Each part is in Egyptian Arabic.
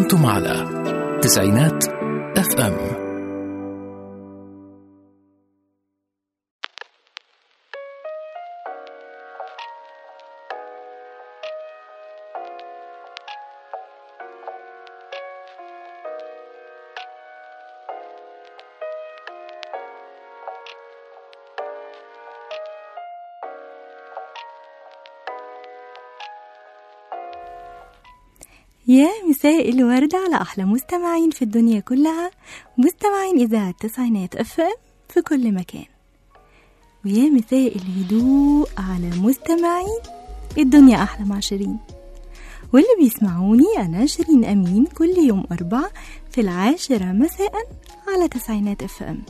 أنتم على تسعينات اف ام يا مساء الورد على أحلى مستمعين في الدنيا كلها مستمعين إذاعة تسعينات أف أم في كل مكان ويا مساء الهدوء على مستمعين الدنيا أحلى مع شيرين واللي بيسمعوني أنا شيرين أمين كل يوم أربعة في العاشرة مساء على تسعينات أف أم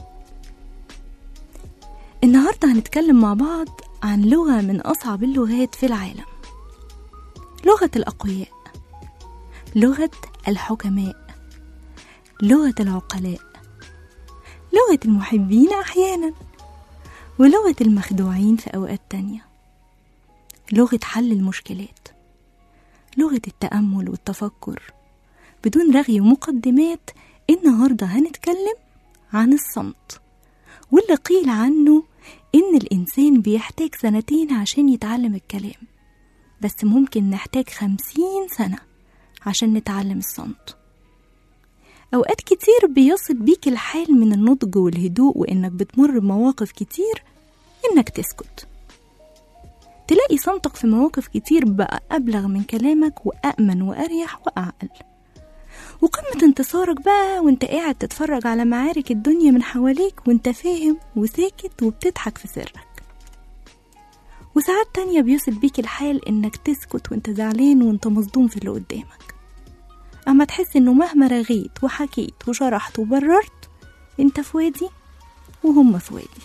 النهاردة هنتكلم مع بعض عن لغة من أصعب اللغات في العالم لغة الأقوياء لغة الحكماء لغة العقلاء لغة المحبين أحيانا ولغة المخدوعين في أوقات تانية لغة حل المشكلات لغة التأمل والتفكر بدون رغي ومقدمات النهاردة هنتكلم عن الصمت واللي قيل عنه إن الإنسان بيحتاج سنتين عشان يتعلم الكلام بس ممكن نحتاج خمسين سنة عشان نتعلم الصمت أوقات كتير بيصل بيك الحال من النضج والهدوء وإنك بتمر بمواقف كتير إنك تسكت تلاقي صمتك في مواقف كتير بقى أبلغ من كلامك وأأمن وأريح وأعقل وقمة انتصارك بقى وانت قاعد تتفرج على معارك الدنيا من حواليك وانت فاهم وساكت وبتضحك في سرك وساعات تانية بيوصل بيك الحال انك تسكت وانت زعلان وانت مصدوم في اللي قدامك اما تحس انه مهما رغيت وحكيت وشرحت وبررت انت في وادي وهم في وادي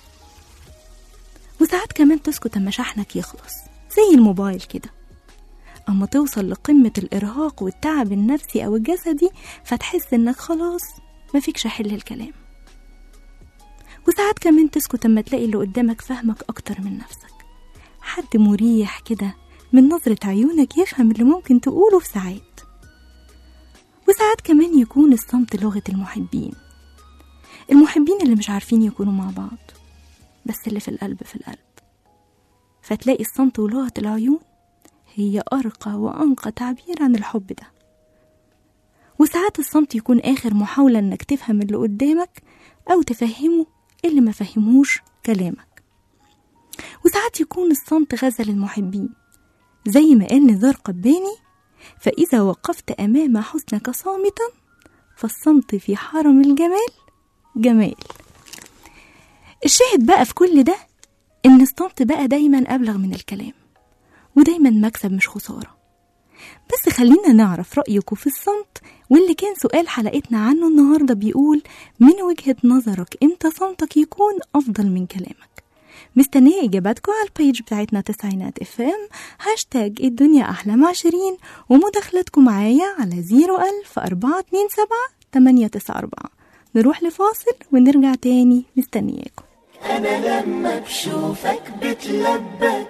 وساعات كمان تسكت اما شحنك يخلص زي الموبايل كده اما توصل لقمة الارهاق والتعب النفسي او الجسدي فتحس انك خلاص مفيكش حل الكلام وساعات كمان تسكت اما تلاقي اللي قدامك فهمك اكتر من نفسك حد مريح كده من نظرة عيونك يفهم اللي ممكن تقوله في ساعات وساعات كمان يكون الصمت لغة المحبين المحبين اللي مش عارفين يكونوا مع بعض بس اللي في القلب في القلب فتلاقي الصمت ولغة العيون هي أرقى وأنقى تعبير عن الحب ده وساعات الصمت يكون آخر محاولة إنك تفهم اللي قدامك أو تفهمه اللي ما فهموش كلامك وساعات يكون الصمت غزل المحبين زي ما قال نزار قباني فإذا وقفت أمام حسنك صامتا فالصمت في حرم الجمال جمال الشاهد بقى في كل ده إن الصمت بقى دايما أبلغ من الكلام ودايما مكسب مش خسارة بس خلينا نعرف رأيكم في الصمت واللي كان سؤال حلقتنا عنه النهاردة بيقول من وجهة نظرك انت صمتك يكون أفضل من كلامك مستنية إجاباتكم على البيج بتاعتنا تسعينات اف ام هاشتاج الدنيا أحلى مع شيرين ومداخلتكم معايا على زيرو ألف أربعة اتنين سبعة تمانية تسعة أربعة نروح لفاصل ونرجع تاني مستنياكم أنا لما بشوفك بتلبك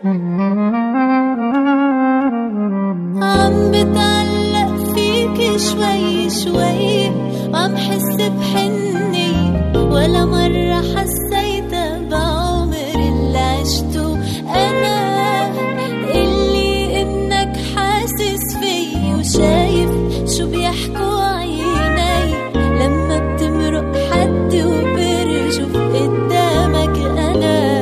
عم بتعلق فيك شوي شوي وعم حس بحنية ولا مرة حسيت بعمر اللي عشته أنا اللي إنك حاسس فيي وشايف شو بيحكوا عيني لما بتمرق حد وبرجف قدامك أنا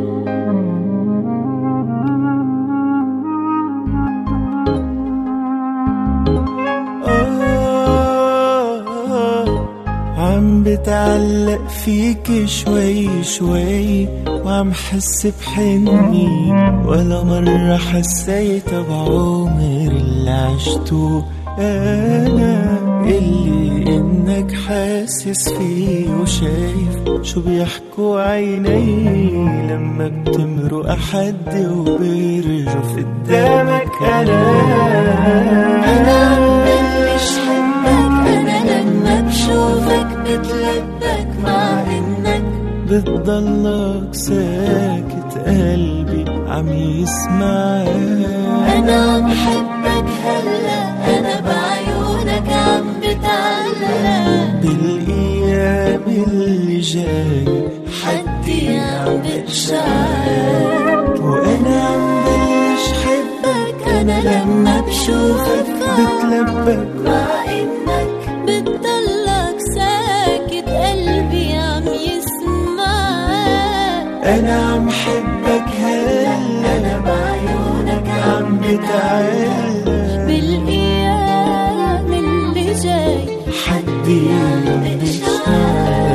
آه عم بتعلق فيك شوي شوي وعم حس بحني ولا مرة حسيت بعمر اللي عشته أنا اللي إنك حاسس فيه وشايف شو بيحكوا عيني لما بتمرق حد وبيرجف قدامك أنا أنا عم بلش حبك أنا لما بشوفك بتلبك مع إنك بتضلك ساكت قلبي عم يسمع أنا عم حبك هلا أنا بعيونك بالايام اللي جاي حدي عم بتشعر وانا عم بلش حبك أنا لما بشوفك بتلبك مع إنك بتضلك ساكت قلبي عم يسمعك انا عم حبك هلا أنا بعيونك عم عم بتعلق بالأيام اللي جاي حدي عم بتشعر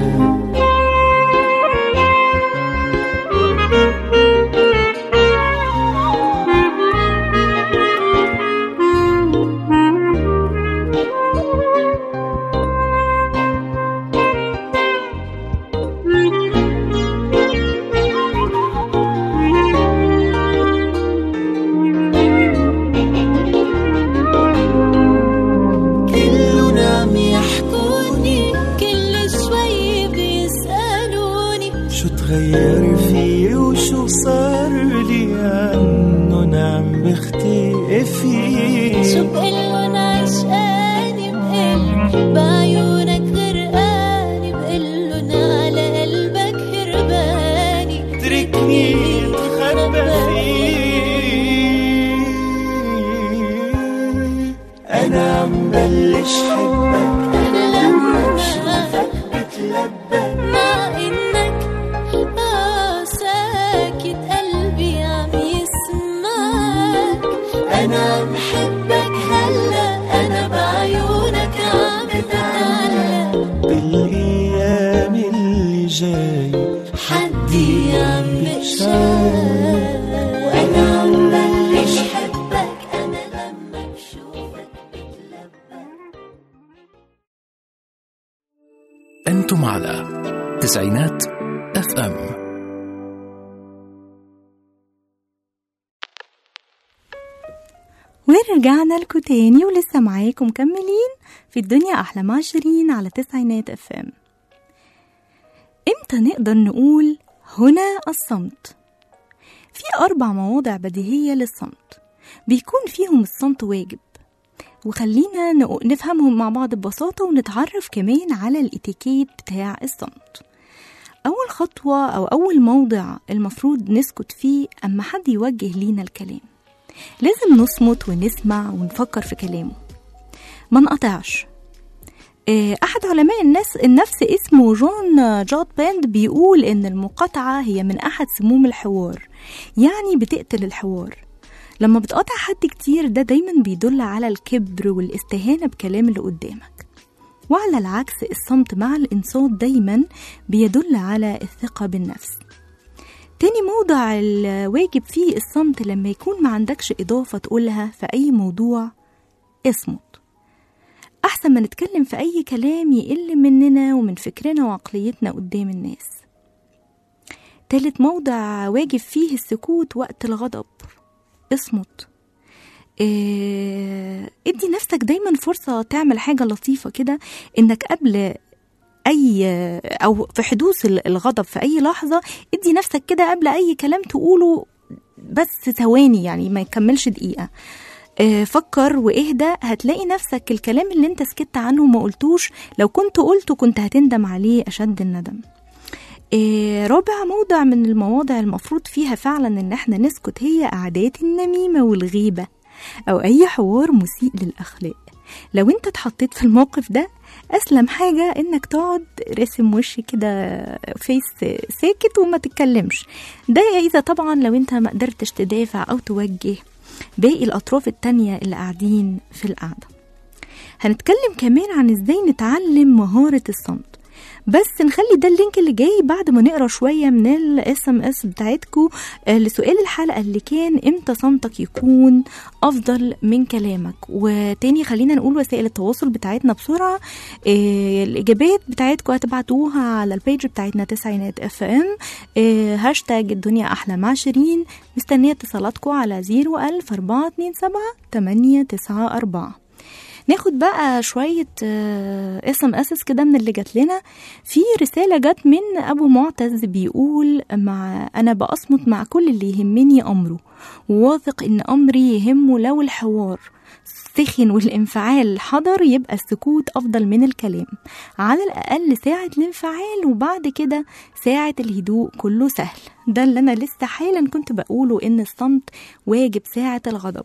كلهم عم يحكوني كل شوي بيسألوني شو تغير فيي وشو صار لي عنن عم بختفي شو بقلن عشقاني بقل بعيونك غرقاني بقلن على قلبك هرباني اتركني اتخبى فيك انا عم بلش حبك أنا لما بتلبك مع إنك آه ساكت قلبي عم يسمعك أنا عم حبك هلا أنا بعيونك عم بتعلق بالايام اللي جاي حدي عم بتشاف وأنا عم بلش حبك أنا لما بشوفك بتلبك أنتم على تسعينات اف ام ورجعنا لكم تاني ولسه معاكم مكملين في الدنيا أحلى مع شيرين على تسعينات اف ام امتى نقدر نقول هنا الصمت في أربع مواضع بديهية للصمت بيكون فيهم الصمت واجب وخلينا نق- نفهمهم مع بعض ببساطة ونتعرف كمان على الاتيكيت بتاع الصمت أول خطوة أو أول موضع المفروض نسكت فيه أما حد يوجه لينا الكلام لازم نصمت ونسمع ونفكر في كلامه ما نقطعش آه، أحد علماء الناس النفس اسمه جون جود باند بيقول إن المقاطعة هي من أحد سموم الحوار يعني بتقتل الحوار لما بتقاطع حد كتير ده دايما بيدل على الكبر والاستهانة بكلام اللي قدامك وعلى العكس الصمت مع الإنصات دايما بيدل على الثقة بالنفس تاني موضع الواجب فيه الصمت لما يكون ما عندكش إضافة تقولها في أي موضوع اصمت أحسن ما نتكلم في أي كلام يقل مننا ومن فكرنا وعقليتنا قدام الناس تالت موضع واجب فيه السكوت وقت الغضب اصمت إيه ادي نفسك دايما فرصة تعمل حاجة لطيفة كده انك قبل اي او في حدوث الغضب في اي لحظة ادي نفسك كده قبل اي كلام تقوله بس ثواني يعني ما يكملش دقيقة آه، فكر واهدى هتلاقي نفسك الكلام اللي انت سكت عنه وما قلتوش لو كنت قلته كنت هتندم عليه اشد الندم آه، رابع موضع من المواضع المفروض فيها فعلا ان احنا نسكت هي عادات النميمة والغيبة او اي حوار مسيء للاخلاق لو انت اتحطيت في الموقف ده اسلم حاجة انك تقعد راسم وش كده فيس ساكت وما تتكلمش ده اذا طبعا لو انت ما قدرتش تدافع او توجه باقي الاطراف التانية اللي قاعدين في القعدة هنتكلم كمان عن ازاي نتعلم مهارة الصمت بس نخلي ده اللينك اللي جاي بعد ما نقرا شويه من الاس ام اس بتاعتكم لسؤال الحلقه اللي كان امتى صمتك يكون افضل من كلامك وتاني خلينا نقول وسائل التواصل بتاعتنا بسرعه آه، الاجابات بتاعتكم هتبعتوها على البيج بتاعتنا تسعينات اف ام هاشتاج الدنيا احلى مع شيرين مستنيه اتصالاتكم على 01000 427 894 ناخد بقى شوية اس ام اس كده من اللي جات لنا في رسالة جت من أبو معتز بيقول مع أنا بأصمت مع كل اللي يهمني أمره وواثق إن أمري يهمه لو الحوار سخن والانفعال حضر يبقى السكوت أفضل من الكلام على الأقل ساعة الانفعال وبعد كده ساعة الهدوء كله سهل ده اللي أنا لسه حالا كنت بقوله إن الصمت واجب ساعة الغضب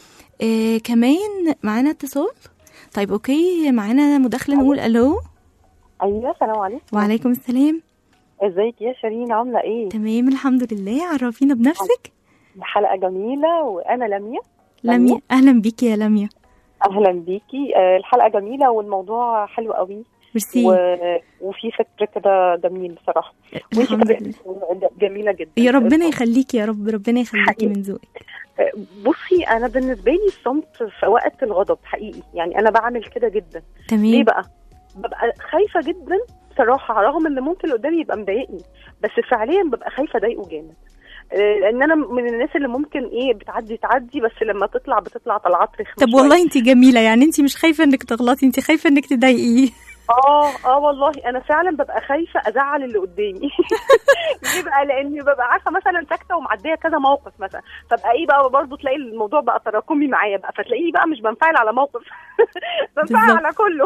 آه كمان معانا اتصال طيب اوكي معانا مداخله نقول الو ايوه السلام عليكم وعليكم السلام ازيك يا شيرين عامله ايه تمام الحمد لله عرفينا بنفسك حلقه جميله وانا لميا لميا اهلا بيكي يا لميا اهلا بيكي آه، الحلقه جميله والموضوع حلو قوي ميرسي و... وفي فكر كده جميل بصراحه وانت الحمد كمان لله جميله جدا يا ربنا يخليكي يا رب ربنا يخليكي حقيقي. من ذوقك آه، بصي انا بالنسبه لي الصمت في وقت الغضب حقيقي يعني انا بعمل كده جدا ليه تمام بقى ببقى خايفه جدا صراحه رغم ان ممكن اللي قدامي يبقى مضايقني بس فعليا ببقى خايفه اضايقه جامد آه، لان انا من الناس اللي ممكن ايه بتعدي تعدي بس لما تطلع بتطلع طلعات رخمه طب شوية. والله انت جميله يعني انت مش خايفه انك تغلطي انت خايفه انك تضايقيه اه اه والله انا فعلا ببقى خايفه ازعل اللي قدامي ليه بقى لاني ببقى عارفه مثلا ساكته ومعديه كذا موقف مثلا فبقى ايه بقى برضه تلاقي الموضوع بقى تراكمي معايا بقى فتلاقيني بقى مش بنفعل على موقف بنفعل بالظبط. على كله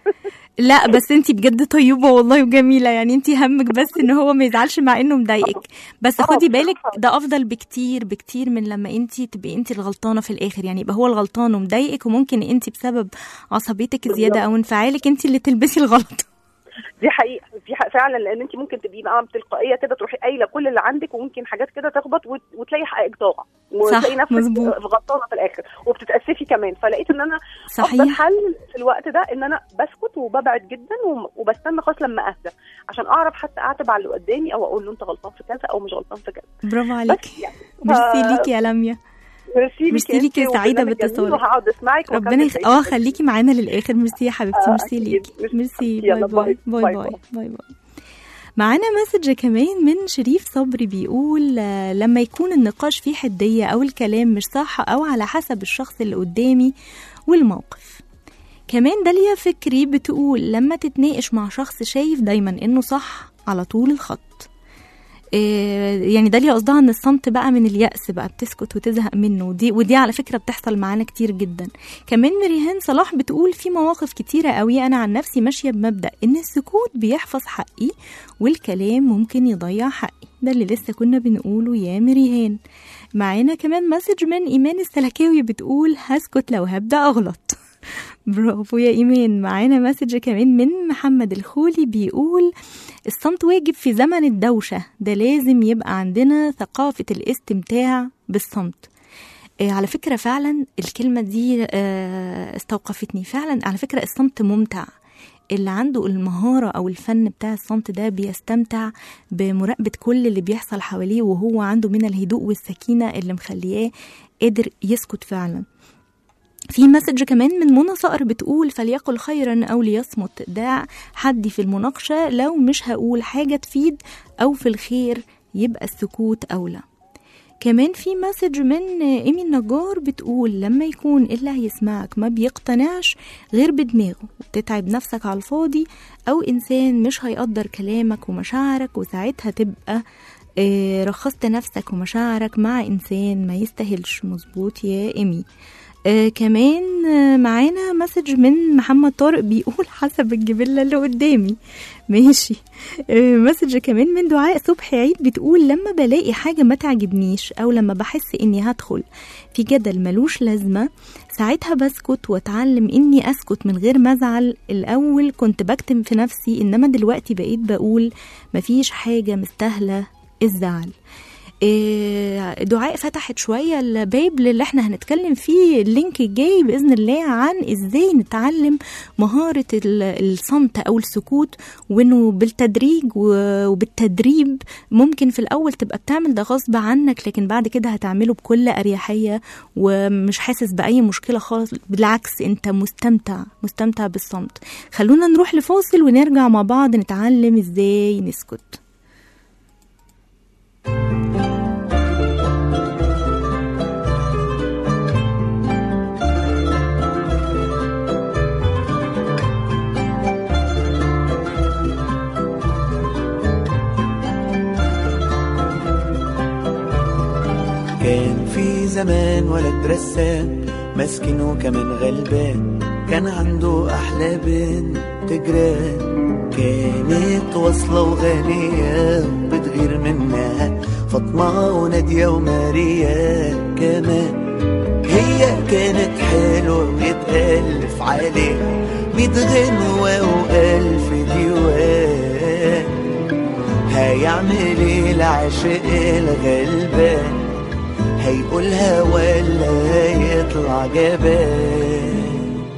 لا بس انت بجد طيبه والله وجميله يعني انت همك بس ان هو ما يزعلش مع انه مضايقك بس اه خدي بالك بصراحة. ده افضل بكتير بكتير من لما انت تبقي انت الغلطانه في الاخر يعني يبقى هو الغلطان ومضايقك وممكن انت بسبب عصبيتك زياده او انفعالك انت اللي تلبسي الغلط دي حقيقه دي حقيقة فعلا لان انت ممكن تبقي بقى بتلقائيه كده تروحي قايله كل اللي عندك وممكن حاجات كده تخبط وت- وتلاقي حقك ضاع وتلاقي نفسك مظبوط. غلطانه في الاخر وبتتاسفي كمان فلقيت ان انا افضل صحيح حل في الوقت ده ان انا بسكت وببعد جدا وم- وبستنى خلاص لما اهدى عشان اعرف حتى اعتب على اللي قدامي او اقول له انت غلطان في كذا او مش غلطان في كذا برافو عليك بس يعني ميرسي ليكي يا لميا ميرسي ليكي ميرسي ليكي، انتي سعيدة وبرنامج جميل باتصالك. وهقعد اسمعك ربنا وأكمل يخ... بقية اه الحلقة. خليكي معانا للاخر ميرسي يا حبيبتي آه، ميرسي أكيد. ليكي ميرسي. ميرسي يلا، باي باي باي. باي باي باي باي باي معانا مسج كمان من شريف صبري بيقول آه، لما يكون النقاش فيه حدية أو الكلام مش صح أو على حسب الشخص اللي قدامي والموقف كمان داليا فكري بتقول لما تتناقش مع شخص شايف دايما انه صح على طول الخط إيه، يعني داليا قصدها ان الصمت بقى من اليأس بقى بتسكت وتزهق منه ودي ودي على فكرة بتحصل معانا كتير جدا كمان مريهان صلاح بتقول في مواقف كتيرة قوي انا عن نفسي ماشية بمبدأ ان السكوت بيحفظ حقي والكلام ممكن يضيع حقي ده اللي لسه كنا بنقوله يا مريهان معانا كمان مسج من ايمان السلكاوي بتقول هسكت لو هبدأ اغلط برافو يا ايمان معانا مسج كمان من محمد الخولي بيقول الصمت واجب في زمن الدوشة ده لازم يبقى عندنا ثقافة الاستمتاع بالصمت آه، على فكرة فعلا الكلمة دي آه، استوقفتني فعلا على فكرة الصمت ممتع اللي عنده المهارة أو الفن بتاع الصمت ده بيستمتع بمراقبة كل اللي بيحصل حواليه وهو عنده من الهدوء والسكينة اللي مخلياه قادر يسكت فعلا في مسج كمان من منى صقر بتقول فليقل خيرا او ليصمت ده حدي في المناقشه لو مش هقول حاجه تفيد او في الخير يبقى السكوت اولى كمان في مسج من ايمي النجار بتقول لما يكون اللي هيسمعك ما بيقتنعش غير بدماغه وبتتعب نفسك على الفاضي او انسان مش هيقدر كلامك ومشاعرك وساعتها تبقى آه، رخصت نفسك ومشاعرك مع انسان ما يستاهلش مظبوط يا ايمي آه كمان آه معانا مسج من محمد طارق بيقول حسب الجبلة اللي قدامي ماشي آه مسج كمان من دعاء صبحي عيد بتقول لما بلاقي حاجة ما تعجبنيش أو لما بحس إني هدخل في جدل ملوش لازمة ساعتها بسكت واتعلم إني أسكت من غير ما أزعل الأول كنت بكتم في نفسي إنما دلوقتي بقيت بقول مفيش حاجة مستاهلة الزعل إيه، دعاء فتحت شوية الباب اللي احنا هنتكلم فيه اللينك الجاي بإذن الله عن ازاي نتعلم مهارة ال- الصمت أو السكوت وانه بالتدريج و- وبالتدريب ممكن في الأول تبقى بتعمل ده غصب عنك لكن بعد كده هتعمله بكل أريحية ومش حاسس بأي مشكلة خالص بالعكس انت مستمتع مستمتع بالصمت خلونا نروح لفاصل ونرجع مع بعض نتعلم ازاي نسكت ولد رسام مسكين وكمان غلبان كان عنده أحلى بنت جيران كانت واصلة وغنية بتغير منها فاطمة ونادية وماريا كمان هي كانت حلوة ويتألف عليها ميت غنوة وألف ديوان هيعمل ايه العاشق الغلبان هيقولها ولا يطلع جبان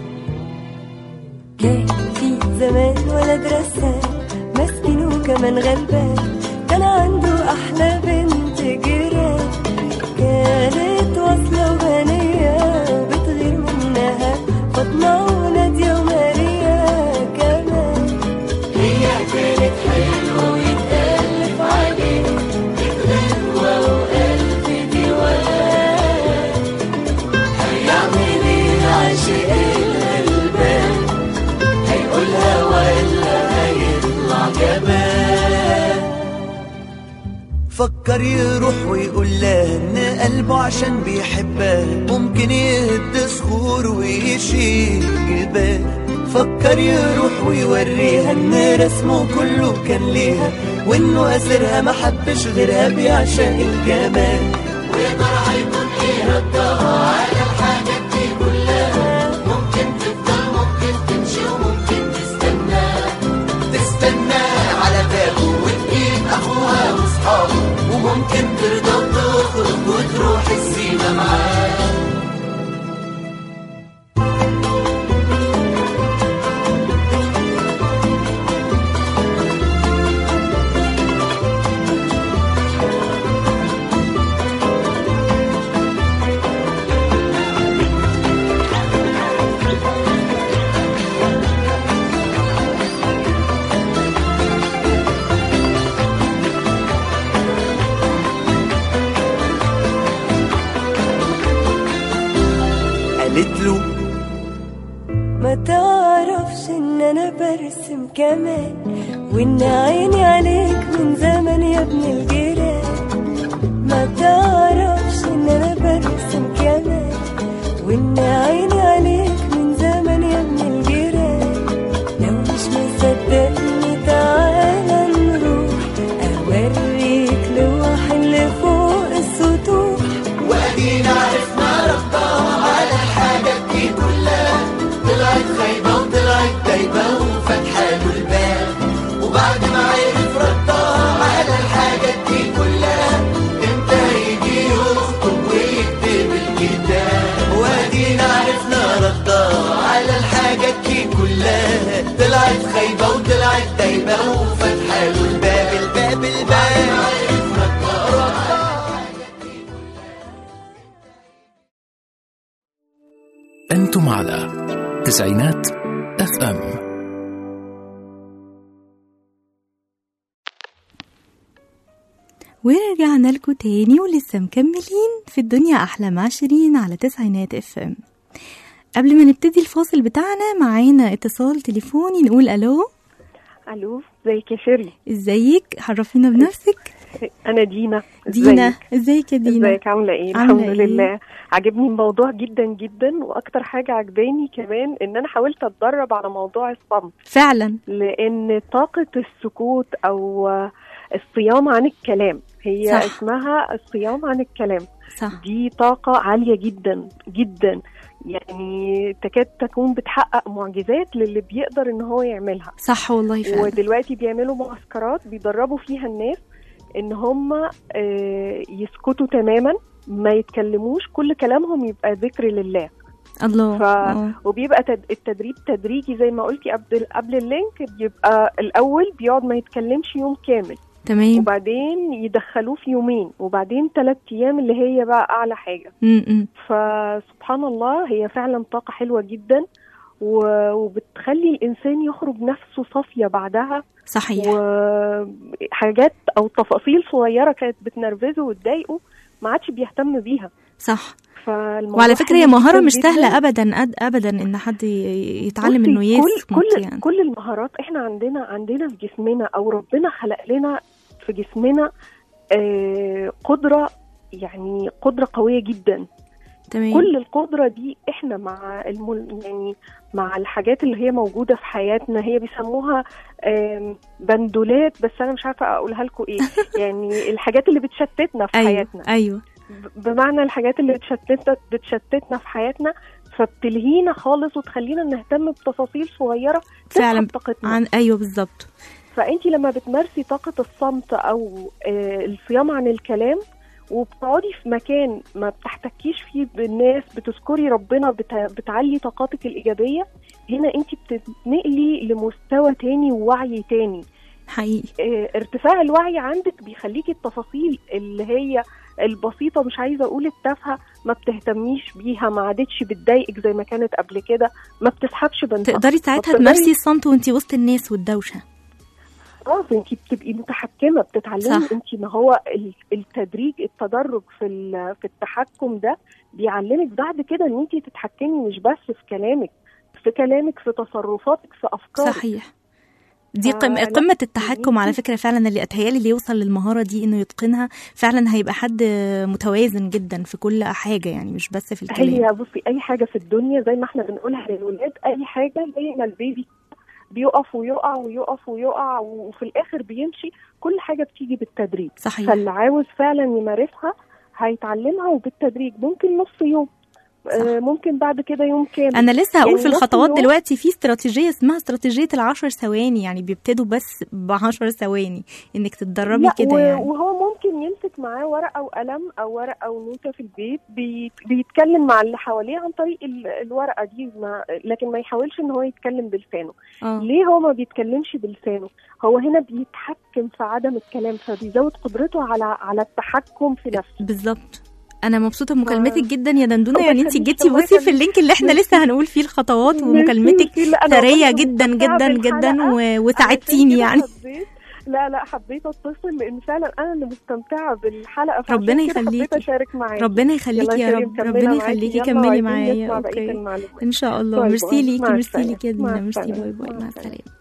كان في زمان ولد رسام مسكين وكمان غلبان كان عنده أحلى بنت جيران كانت واصلة وغنية وبتغير منها فاطمة ونادية وماريا كمان هي كانت حلوة ويتألف عليها غنوة وألف ديوان هيعمل ايه العاشق الغلبان هيقولها ولا هيطلع جبان فكر يروح ويقول لها ان قلبه عشان بيحبها ممكن يهد صخور ويشيل جبال فكر يروح ويوريها ان رسمه كله كان ليها وانه اسرها ما حبش غيرها بيعشق الجمال ويا ترى هيكون ايه ردها على الحاجات دي كلها ممكن تفضل ممكن تمشي وممكن تستنى تستنى على بابه وتجيب اخوها واصحابه وممكن ترضى وتخرج وتروح السيما معاه قالت له ما تعرفش ان انا برسم كمان وان عيني عليك من زمن يا ابن الجيران ما تعرفش ان انا برسم كمان وان عيني عليك من زمن يا ابن الجيران لو مش مصدقني تعالى نروح اوريك لوح اللي فوق السطوح وادينا عرفنا ردها على الحاجات دي كلها طلعت خايبة وطلعت دايبة وفتحة له الباب وبعد ما عرف ردها على الحاجات دي كلها امتى يجي يخطب ويكتب الكتاب وادينا عرفنا ردها على الحاجات دي كلها طلعت خايبة وطلعت دايبة وفتحة له الباب الباب الباب أنتم على تسعينات اف ام ورجعنا لكم تاني ولسه مكملين في الدنيا أحلى مع شيرين على تسعينات اف ام قبل ما نبتدي الفاصل بتاعنا معانا اتصال تليفوني نقول ألو الو ازيك يا شيري ازيك عرفينا بنفسك انا دينا دينا ازيك؟ ازيك يا دينا ازيك عامله ايه عاملة الحمد إيه؟ لله عجبني الموضوع جدا جدا واكتر حاجه عجباني كمان ان انا حاولت اتدرب على موضوع الصمت فعلا لان طاقه السكوت او الصيام عن الكلام هي صح. صح. اسمها الصيام عن الكلام صح دي طاقه عاليه جدا جدا يعني تكاد تكون بتحقق معجزات للي بيقدر ان هو يعملها صح والله فعلا ودلوقتي بيعملوا معسكرات بيدربوا فيها الناس ان هم آه، يسكتوا تماما ما يتكلموش كل كلامهم يبقى ذكر لله الله ف... آه. وبيبقى تد... التدريب تدريجي زي ما قلتي قبل قبل اللينك بيبقى الاول بيقعد ما يتكلمش يوم كامل تمام وبعدين يدخلوه في يومين وبعدين ثلاث ايام اللي هي بقى اعلى حاجه م -م. فسبحان الله هي فعلا طاقه حلوه جدا و- وبتخلي الانسان يخرج نفسه صافيه بعدها صحيح وحاجات او تفاصيل صغيره كانت بتنرفزه وتضايقه ما عادش بيهتم بيها صح فالموضوع وعلى فكرة حلو هي مهارة جداً مش جداً. سهلة أبدا أد- أبدا إن حد ي- يتعلم بصي، إنه يسكت كل كل يعني كل المهارات احنا عندنا عندنا في جسمنا او ربنا خلق لنا في جسمنا آه قدره يعني قدره قويه جدا تمام كل القدرة دي احنا مع المل... يعني مع الحاجات اللي هي موجودة في حياتنا هي بيسموها آم، بندولات بس انا مش عارفة اقولها لكم ايه يعني الحاجات اللي بتشتتنا في ايوه حياتنا ايوه ب- بمعنى الحاجات اللي بتشتتنا بتشتتنا في حياتنا فبتلهينا خالص وتخلينا نهتم بتفاصيل صغيرة تسحب فعلا طاقتنا عن ايوه بالظبط فانت لما بتمارسي طاقة الصمت او آه، الصيام عن الكلام وبتقعدي في مكان ما بتحتكيش فيه بالناس بتذكري ربنا بت- بتعلي طاقاتك الإيجابية هنا انت بتتنقلي لمستوى تاني ووعي تاني حقيقي آه، ارتفاع الوعي عندك بيخليكي التفاصيل اللي هي البسيطة مش عايزة أقول التافهة ما بتهتميش بيها ما عادتش بتضايقك زي ما كانت قبل كده ما بتسحبش بنتها تقدري ساعتها فبتقدري- تمارسي الصمت وانتي وسط الناس والدوشه خلاص انت بتبقي متحكمه بتتعلمي صح. انت ما هو ال- التدريج التدرج في ال- في التحكم ده بيعلمك بعد كده ان انت تتحكمي مش بس في كلامك في كلامك في تصرفاتك في افكارك صحيح دي آه، قم... لا، قمة التحكم على يمكن- فكرة فعلا اللي اتهيالي اللي يوصل للمهارة دي انه يتقنها فعلا هيبقى حد متوازن جدا في كل حاجة يعني مش بس في الكلام هي بصي اي حاجه في الدنيا زي ما احنا بنقولها للولاد اي حاجه زي ما البيبي بيقف ويقع ويقف ويقع وفي الاخر بيمشي كل حاجه بتيجي بالتدريج صحيح فاللي عاوز فعلا يمارسها هيتعلمها وبالتدريج ممكن نص يوم آه، ممكن بعد كده يوم كامل انا لسه هقول يعني في نص الخطوات يوم- دلوقتي في استراتيجية اسمها استراتيجية العشر ثواني يعني بيبتدوا بس بعشر ثواني انك تتدربي لا كده و- يعني وهو ممكن يمسك معاه ورقه وقلم او ورقه ونوته في البيت بي- بيتكلم مع اللي حواليه عن طريق ال- الورقه دي ما لكن ما يحاولش ان هو يتكلم بلسانه اه ليه هو ما بيتكلمش بلسانه هو هنا بيتحكم في عدم الكلام فبيزود قدرته على على التحكم في نفسه بالظبط انا مبسوطه بمكالمتك جدا يا دندونه الله يعني انت يخليك، جيتي الله بصي في يخليك. اللينك اللي احنا لسه هنقول فيه الخطوات ومكالمتك ميرسي، لا، أنا ثريه والله جدا مستمتعة جدا جدا بالحلقة. و- وساعدتيني علشان يعني كده حبيت لا لا حبيت اتصل لان فعلا انا اللي مستمتعه بالحلقه فعشان ربنا كده حبيت يخليكي. اشارك معاكي ربنا يخليكي يا يلا رب كريم، ربنا كملنا معاكي. يخليكي يلا كملي وعايزين معايا نسمع بقية اوكي المعلومات. ان شاء الله باي ميرسي باي. ليكي مع ميرسي السلامة. ليكي يا مع دينا ميرسي السلامة. باي باي مع مع السلامة. السلامه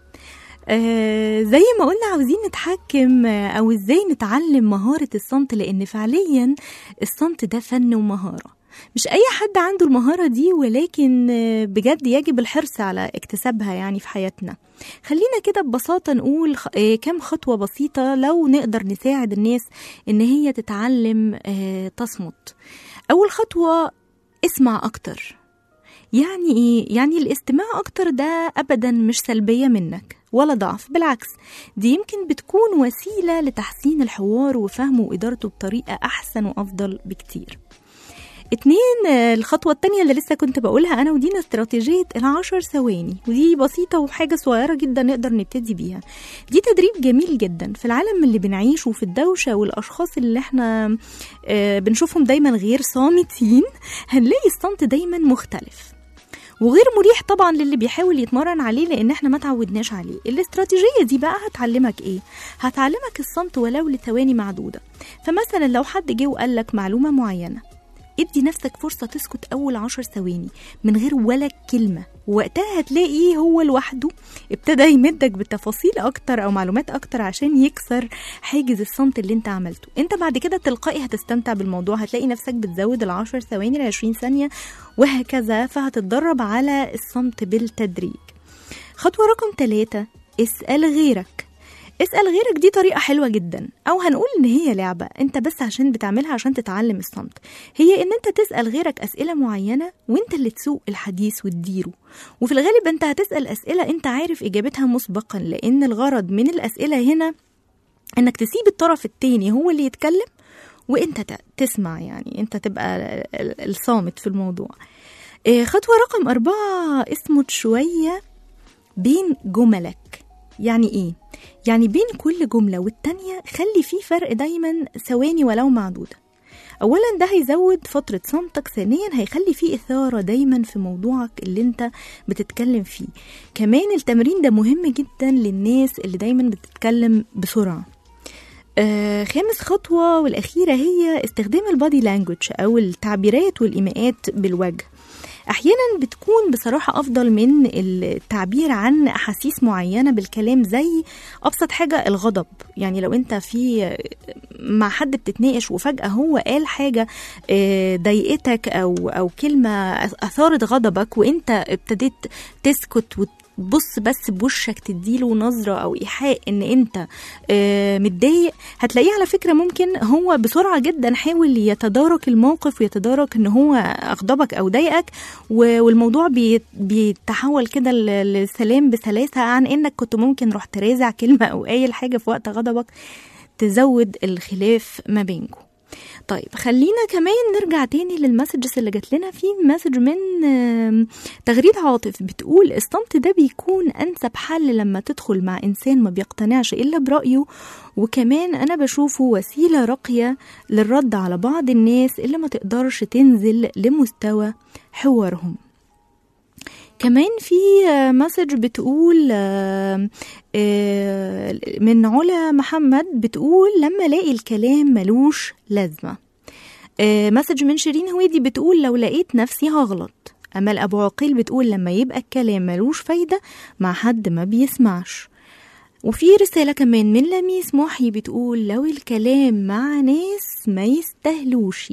آه زي ما قلنا عاوزين نتحكم آه، او ازاي نتعلم مهارة الصمت لان فعليا الصمت ده فن ومهارة مش اي حد عنده المهارة دي ولكن آه، بجد يجب الحرص على اكتسابها يعني في حياتنا خلينا كده ببساطة نقول خ- آه، كام خطوة بسيطة لو نقدر نساعد الناس ان هي تتعلم آه، تصمت اول خطوة اسمع اكتر يعني ايه يعني الاستماع اكتر ده ابدا مش سلبيه منك ولا ضعف بالعكس دي يمكن بتكون وسيله لتحسين الحوار وفهمه وادارته بطريقه احسن وافضل بكتير اتنين آه، الخطوة التانية اللي لسه كنت بقولها أنا ودينا استراتيجية العشر ثواني ودي بسيطة وحاجة صغيرة جدا نقدر نبتدي بيها دي تدريب جميل جدا في العالم اللي بنعيشه وفي الدوشة والأشخاص اللي احنا آه، بنشوفهم دايما غير صامتين هنلاقي الصمت دايما مختلف وغير مريح طبعا للي بيحاول يتمرن عليه لان احنا ما تعودناش عليه الاستراتيجيه دي بقى هتعلمك ايه هتعلمك الصمت ولو لثواني معدوده فمثلا لو حد جه وقال لك معلومه معينه ادي نفسك فرصة تسكت أول عشر ثواني من غير ولا كلمة وقتها هتلاقي هو لوحده ابتدى يمدك بتفاصيل أكتر أو معلومات أكتر عشان يكسر حاجز الصمت اللي انت عملته انت بعد كده تلقائي هتستمتع بالموضوع هتلاقي نفسك بتزود العشر ثواني لعشرين ثانية وهكذا فهتتدرب على الصمت بالتدريج خطوة رقم ثلاثة اسأل غيرك اسأل غيرك دي طريقة حلوة جدا أو هنقول إن هي لعبة أنت بس عشان بتعملها عشان تتعلم الصمت هي إن أنت تسأل غيرك أسئلة معينة وأنت اللي تسوق الحديث وتديره وفي الغالب أنت هتسأل أسئلة أنت عارف إجابتها مسبقا لأن الغرض من الأسئلة هنا إنك تسيب الطرف التاني هو اللي يتكلم وأنت ت- تسمع يعني أنت تبقى ال- ال- الصامت في الموضوع آه، خطوة رقم أربعة اسمت شوية بين جملك يعني ايه يعني بين كل جملة والتانية خلي فيه فرق دايما ثواني ولو معدودة اولا ده هيزود فترة صمتك ثانيا هيخلي فيه اثارة دايما في موضوعك اللي انت بتتكلم فيه كمان التمرين ده مهم جدا للناس اللي دايما بتتكلم بسرعة آه خامس خطوة والأخيرة هي استخدام البادي لانجوج أو التعبيرات والإيماءات بالوجه احيانا بتكون بصراحه افضل من التعبير عن احاسيس معينه بالكلام زي ابسط حاجه الغضب يعني لو انت في مع حد بتتناقش وفجاه هو قال حاجه آه، ضايقتك او او كلمه اثارت غضبك وانت ابتديت تسكت وت بص بس بوشك تديله نظرة أو إيحاء إن أنت آه، متضايق هتلاقيه على فكرة ممكن هو بسرعة جدا حاول يتدارك الموقف ويتدارك إن هو أغضبك أو ضايقك و- والموضوع بي- بيتحول كده ل- لسلام بسلاسة عن إنك كنت ممكن رحت رازع كلمة أو قايل حاجة في وقت غضبك تزود الخلاف ما بينكم طيب خلينا كمان نرجع تاني للمسجز اللي جات لنا في مسج من آم، تغريد عاطف بتقول الصمت ده بيكون انسب حل لما تدخل مع انسان ما بيقتنعش الا برايه وكمان انا بشوفه وسيله راقيه للرد على بعض الناس اللي ما تقدرش تنزل لمستوى حوارهم كمان في آه، مسج بتقول آه، آه، من علا محمد بتقول لما الاقي الكلام ملوش لازمه آه، مسج من شيرين هويدي بتقول لو لقيت نفسي هغلط امال ابو عقيل بتقول لما يبقى الكلام ملوش فايده مع حد ما بيسمعش وفي رسالة كمان من لميس محي بتقول لو الكلام مع ناس ما يستاهلوش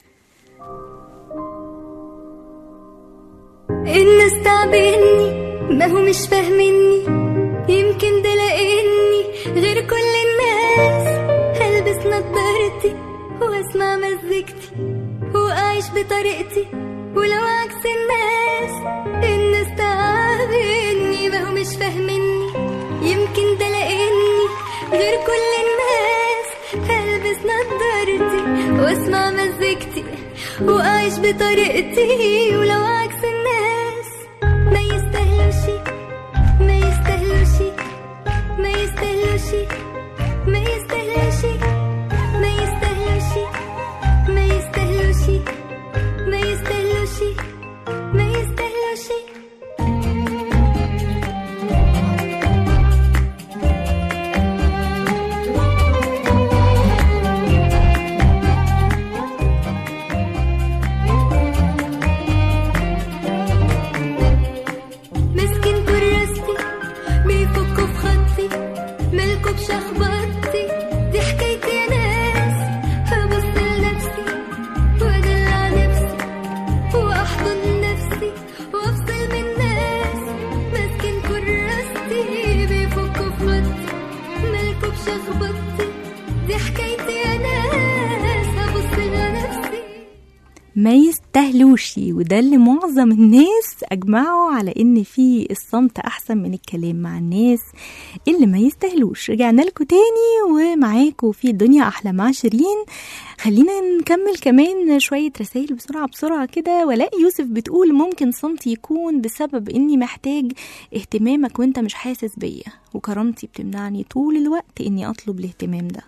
الناس تعبني ما هو مش فاهمني يمكن ده لاني غير كل الناس هلبس نضارتي واسمع مزيكتي واعيش بطريقتي ولو عكس الناس الناس تعبني ما هو مش فاهمني يمكن ده لاني غير كل الناس هلبس نضارتي واسمع مزيكتي واعيش بطريقتي ولو عكس الناس ما يستاهلوش ما يستاهلوش ما يستاهلوش ما يستاهلوش ما يستاهلوش ما يستاهلوش ما يستاهلوش ما يستاهلوش مسكين كراستي بيفكوا في خطي ملكوا بشخبطتي دي حكايتي يا ناس هبص لنفسي وادلع نفسي واحضن نفسي وافصل من الناس مسكين كراستي بيفكوا في خطي ملكوا بشخبطتي دي حكايتي يا ناس هبص لنفسي ما يستاهلوش وده اللي معظم الناس اجمعوا على ان في الصمت احسن من الكلام مع الناس اللي ما يستاهلوش رجعنا لكم تاني ومعاكم في الدنيا احلى مع شيرين خلينا نكمل كمان شوية رسائل بسرعة بسرعة كده ولاء يوسف بتقول ممكن صمتي يكون بسبب اني محتاج اهتمامك وانت مش حاسس بيا وكرامتي بتمنعني طول الوقت اني اطلب الاهتمام ده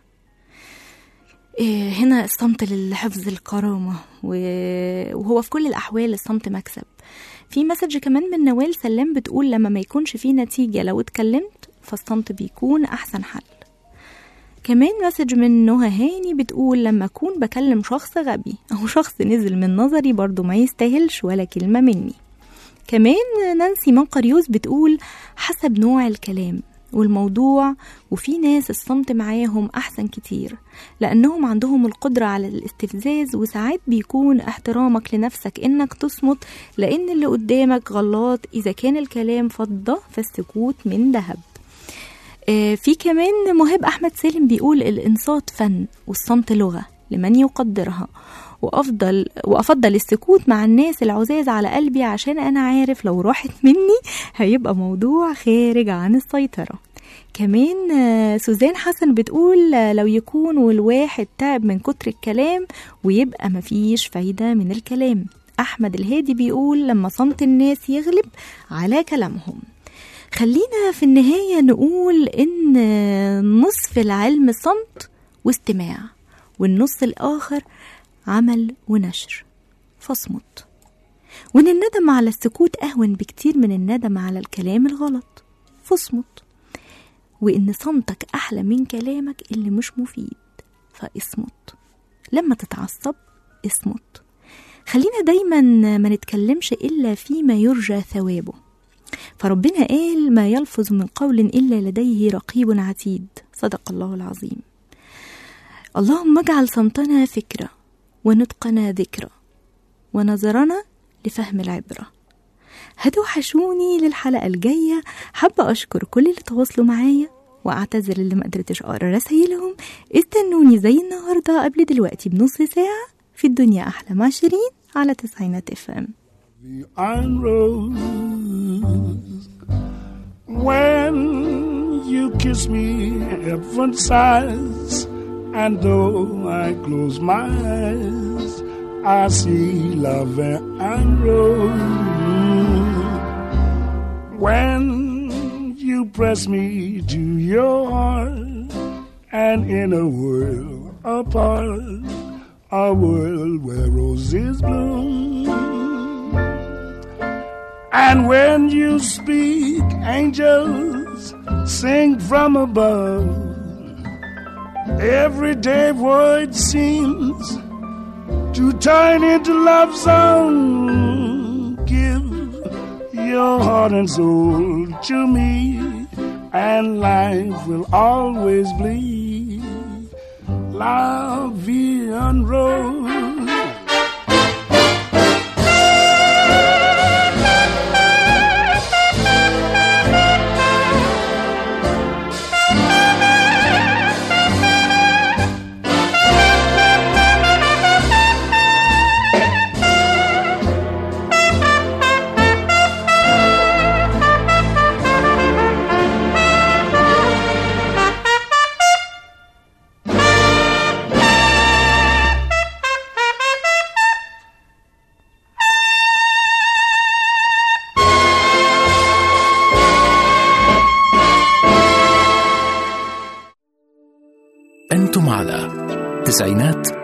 إيه، هنا الصمت لحفظ الكرامة و- وهو في كل الأحوال الصمت مكسب في مسج كمان من نوال سلام بتقول لما ما يكونش فيه نتيجة لو اتكلمت فالصمت بيكون أحسن حل كمان مسج من نهى هاني بتقول لما أكون بكلم شخص غبي أو شخص نزل من نظري برضو ما يستاهلش ولا كلمة مني كمان نانسي منقريوس بتقول حسب نوع الكلام والموضوع وفي ناس الصمت معاهم أحسن كتير لأنهم عندهم القدرة على الاستفزاز وساعات بيكون احترامك لنفسك إنك تصمت لأن اللي قدامك غلط إذا كان الكلام فضة فالسكوت من ذهب آه، في كمان مهاب أحمد سالم بيقول الإنصات فن والصمت لغة لمن يقدرها وأفضل وأفضل السكوت مع الناس العزاز على قلبي عشان أنا عارف لو راحت مني هيبقى موضوع خارج عن السيطرة كمان آه، سوزان حسن بتقول آه، لو يكون والواحد تعب من كتر الكلام ويبقى مفيش فايدة من الكلام أحمد الهادي بيقول لما صمت الناس يغلب على كلامهم خلينا في النهاية نقول إن نصف العلم صمت واستماع والنص الآخر عمل ونشر فاصمت وإن الندم على السكوت أهون بكتير من الندم على الكلام الغلط فاصمت وإن صمتك أحلى من كلامك اللي مش مفيد فاصمت لما تتعصب اصمت خلينا دايما ما نتكلمش إلا فيما يرجى ثوابه فربنا قال ما يلفظ من قول إلا لديه رقيب عتيد صدق الله العظيم اللهم اجعل صمتنا فكرة ونطقنا ذكرى ونظرنا لفهم العبرة هتوحشوني للحلقة الجاية حابة أشكر كل اللي تواصلوا معايا وأعتذر اللي ما قدرتش أقرأ رسايلهم استنوني زي النهاردة قبل دلوقتي بنص ساعة في الدنيا أحلى مع شيرين على تسعينات اف ام the iron rose. When you kiss me, heaven sighs, and though I close my eyes, I see love and rose. When you press me to your heart, and in a world apart, a world where roses bloom. And when you speak, angels sing from above. Everyday word seems to turn into love song. Give your heart and soul to me, and life will always be la vie en rose. أنتم على تسعينات